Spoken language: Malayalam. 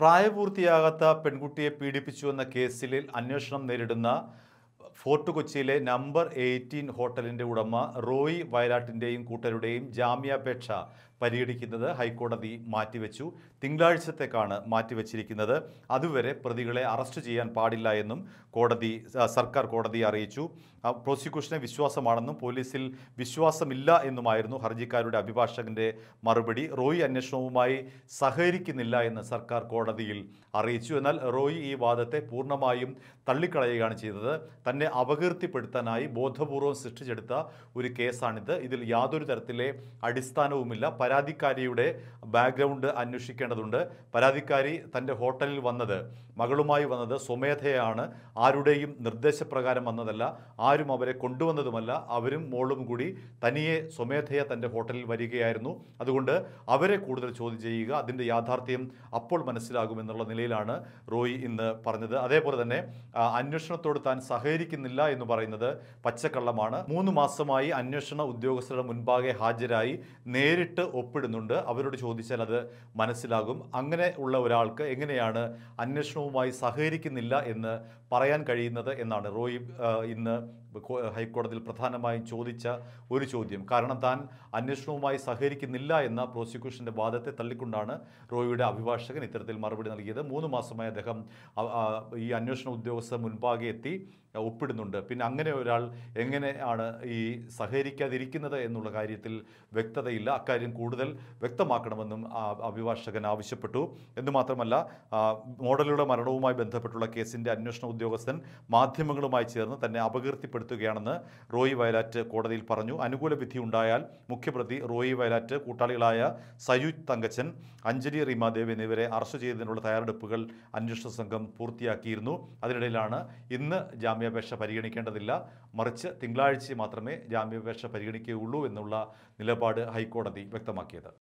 പ്രായപൂർത്തിയാകാത്ത പെൺകുട്ടിയെ പീഡിപ്പിച്ചുവെന്ന കേസിൽ അന്വേഷണം നേരിടുന്ന ഫോർട്ട് കൊച്ചിയിലെ നമ്പർ എയ്റ്റീൻ ഹോട്ടലിന്റെ ഉടമ റോയി വയലാട്ടിന്റെയും കൂട്ടരുടെയും ജാമ്യാപേക്ഷ പരിഗണിക്കുന്നത് ഹൈക്കോടതി മാറ്റിവെച്ചു തിങ്കളാഴ്ചത്തേക്കാണ് മാറ്റിവെച്ചിരിക്കുന്നത് അതുവരെ പ്രതികളെ അറസ്റ്റ് ചെയ്യാൻ പാടില്ല എന്നും കോടതി ആ, സർക്കാർ കോടതിയെ അറിയിച്ചു ആ, പ്രോസിക്യൂഷനെ വിശ്വാസമാണെന്നും പോലീസിൽ വിശ്വാസമില്ല എന്നുമായിരുന്നു ഹർജിക്കാരുടെ അഭിഭാഷകന്റെ മറുപടി റോയി അന്വേഷണവുമായി സഹകരിക്കുന്നില്ല എന്ന് സർക്കാർ കോടതിയിൽ അറിയിച്ചു എന്നാൽ റോയി ഈ വാദത്തെ പൂർണ്ണമായും തള്ളിക്കളയുകയാണ് ചെയ്തത് തന്നെ അപകീർത്തിപ്പെടുത്താനായി ബോധപൂർവം സൃഷ്ടിച്ചെടുത്ത ഒരു കേസാണിത് ഇതിൽ യാതൊരു തരത്തിലെ അടിസ്ഥാനവുമില്ല പരാതിക്കാരിയുടെ ബാക്ക്ഗ്രൗണ്ട് അന്വേഷിക്കേണ്ടതുണ്ട് പരാതിക്കാരി തൻ്റെ ഹോട്ടലിൽ വന്നത് മകളുമായി വന്നത് സ്വമേധയാണ് ആരുടെയും നിർദ്ദേശപ്രകാരം വന്നതല്ല ആരും അവരെ കൊണ്ടുവന്നതുമല്ല അവരും മോളും കൂടി തനിയെ സ്വമേധയ തൻ്റെ ഹോട്ടലിൽ വരികയായിരുന്നു അതുകൊണ്ട് അവരെ കൂടുതൽ ചോദ്യം ചെയ്യുക അതിൻ്റെ യാഥാർത്ഥ്യം അപ്പോൾ മനസ്സിലാകുമെന്നുള്ള നിലയിലാണ് റോയി ഇന്ന് പറഞ്ഞത് അതേപോലെ തന്നെ ആ, അന്വേഷണത്തോട് താൻ സഹകരിക്കുന്നില്ല എന്ന് പറയുന്നത് പച്ചക്കള്ളമാണ് മൂന്ന് മാസമായി അന്വേഷണ ഉദ്യോഗസ്ഥരുടെ മുൻപാകെ ഹാജരായി നേരിട്ട് ഒപ്പിടുന്നുണ്ട് അവരോട് ചോദിച്ചാൽ അത് മനസ്സിലാകും അങ്ങനെ ഉള്ള ഒരാൾക്ക് എങ്ങനെയാണ് അന്വേഷണവുമായി സഹകരിക്കുന്നില്ല എന്ന് പറയാൻ കഴിയുന്നത് എന്നാണ് റോയി ആ, ഇന്ന് കോ- ഹൈക്കോടതിയിൽ പ്രധാനമായും ചോദിച്ച ഒരു ചോദ്യം കാരണം താൻ അന്വേഷണവുമായി സഹകരിക്കുന്നില്ല എന്ന പ്രോസിക്യൂഷന്റെ വാദത്തെ തള്ളിക്കൊണ്ടാണ് റോയിയുടെ അഭിഭാഷകൻ ഇത്തരത്തിൽ മറുപടി നൽകിയത് മൂന്ന് മാസമായി അദ്ദേഹം അ- ആ, ഈ അന്വേഷണ ഉദ്യോഗസ്ഥർ മുൻപാകെ എത്തി ഒപ്പിടുന്നുണ്ട് പിന്നെ അങ്ങനെ ഒരാൾ എങ്ങനെയാണ് ഈ സഹകരിക്കാതിരിക്കുന്നത് എന്നുള്ള കാര്യത്തിൽ വ്യക്തതയില്ല അക്കാര്യം കൂടുതൽ വ്യക്തമാക്കണമെന്നും ആ അഭിഭാഷകൻ ആവശ്യപ്പെട്ടു എന്ന് മാത്രമല്ല ആ, മോഡലുടെ മരണവുമായി ബന്ധപ്പെട്ടുള്ള കേസിന്റെ അന്വേഷണ ഉദ്യോഗസ്ഥൻ മാധ്യമങ്ങളുമായി ചേർന്ന് തന്നെ അപകീർത്തിപ്പെടുത്തുകയാണെന്ന് റോയി വയലാറ്റ് കോടതിയിൽ പറഞ്ഞു അനുകൂല വിധി ഉണ്ടായാൽ മുഖ്യപ്രതി റോയി വയലാറ്റ് കൂട്ടാളികളായ സയുജ് തങ്കച്ചൻ അഞ്ജലി റീമാദേവ് എന്നിവരെ അറസ്റ്റ് ചെയ്തതിനുള്ള തയ്യാറെടുപ്പുകൾ അന്വേഷണ സംഘം പൂർത്തിയാക്കിയിരുന്നു അതിനിടയിലാണ് ഇന്ന് ജാമ്യാപേക്ഷ പരിഗണിക്കേണ്ടതില്ല മറിച്ച് തിങ്കളാഴ്ച മാത്രമേ ജാമ്യാപേക്ഷ പരിഗണിക്കുകയുള്ളൂ എന്നുള്ള നിലപാട് ഹൈക്കോടതി വ്യക്തമാക്കിയത്